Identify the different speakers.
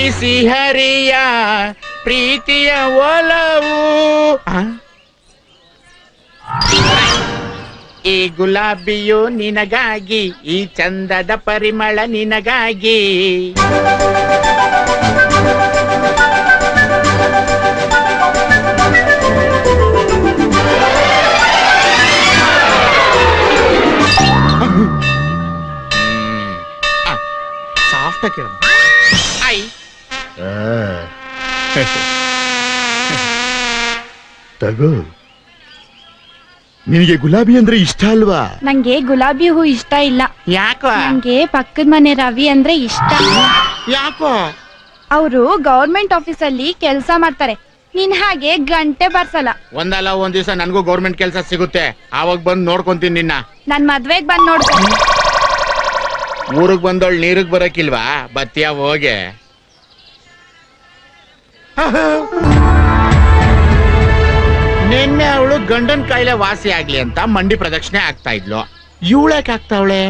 Speaker 1: ಬಿಸಿ ಹರಿಯ ಪ್ರೀತಿಯ ಒಲವು ಆ? ಈ ಗುಲಾಬಿಯು ನಿನಗಾಗಿ ಈ ಚಂದದ ಪರಿಮಳ ನಿನಗಾಗಿ ಸಾಫ್ಟ್ ಕೇಳ ಐ
Speaker 2: ತಗೋ ನಿನಗೆ ಗುಲಾಬಿ ಅಂದ್ರೆ ಇಷ್ಟ ಅಲ್ವಾ
Speaker 3: ನಂಗೆ ಗುಲಾಬಿ ಹೂ ಇಷ್ಟ ಇಲ್ಲ
Speaker 1: ಯಾಕೋ
Speaker 3: ನಂಗೆ ಪಕ್ಕದ ಮನೆ ರವಿ ಅಂದ್ರೆ ಇಷ್ಟ
Speaker 1: ಯಾಕೋ
Speaker 3: ಅವರು ಗೌರ್ಮೆಂಟ್ ಆಫೀಸಲ್ಲಿ ಕೆಲಸ ಮಾಡ್ತಾರೆ ನೀನ್ ಹಾಗೆ ಗಂಟೆ ಬರ್ಸಲ್ಲ
Speaker 1: ಒಂದಲ್ಲ ಒಂದ್ ದಿವಸ ನನ್ಗೂ ಗೌರ್ಮೆಂಟ್ ಕೆಲಸ ಸಿಗುತ್ತೆ ಆವಾಗ ಬಂದು ನೋಡ್ಕೊಂತೀನಿ ನಿನ್ನ
Speaker 3: ನನ್ ಮದ್ವೆಗ್ ಬಂದ್ ನೋಡ್ಕೊ
Speaker 1: ಊರಿಗೆ ಬಂದವಳು ನೀರಿಗೆ ಬರಕಿಲ್ವಾ ಬತ್ತಿಯ ಹೋಗೆ ನಿನ್ನೆ ಅವಳು ಗಂಡನ್ ಕಾಯಿಲೆ ವಾಸಿ ಆಗ್ಲಿ ಅಂತ ಮಂಡಿ ಪ್ರದಕ್ಷಿಣೆ ಆಗ್ತಾ ಇದ್ಲು ಇವಳಕ್ಕೆ ಆಗ್ತಾವಳೆ